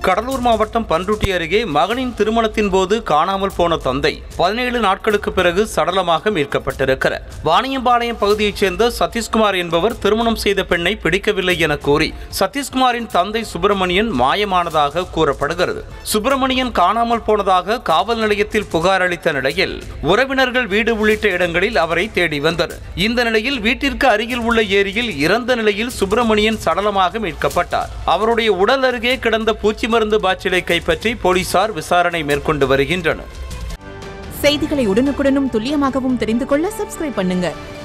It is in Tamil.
கடலூர் மாவட்டம் பன்ருட்டி அருகே மகனின் திருமணத்தின் போது காணாமல் போன தந்தை பதினேழு நாட்களுக்கு பிறகு சடலமாக மீட்கப்பட்டிருக்கிறார் வாணியம்பாளையம் பகுதியைச் சேர்ந்த சதீஷ்குமார் என்பவர் திருமணம் செய்த பெண்ணை பிடிக்கவில்லை என கூறி சதீஷ்குமாரின் தந்தை சுப்பிரமணியன் மாயமானதாக கூறப்படுகிறது சுப்பிரமணியன் காணாமல் போனதாக காவல் நிலையத்தில் புகார் அளித்த நிலையில் உறவினர்கள் வீடு உள்ளிட்ட இடங்களில் அவரை தேடி வந்தனர் இந்த நிலையில் வீட்டிற்கு அருகில் உள்ள ஏரியில் இறந்த நிலையில் சுப்பிரமணியன் சடலமாக மீட்கப்பட்டார் அவருடைய உடல் அருகே கிடந்த பூச்சி மருந்து பாய்ச்சலை கைப்பற்றி போலீசார் விசாரணை மேற்கொண்டு வருகின்றனர் செய்திகளை உடனுக்குடனும் துல்லியமாகவும் தெரிந்து கொள்ள சப்ஸ்கிரைப் பண்ணுங்க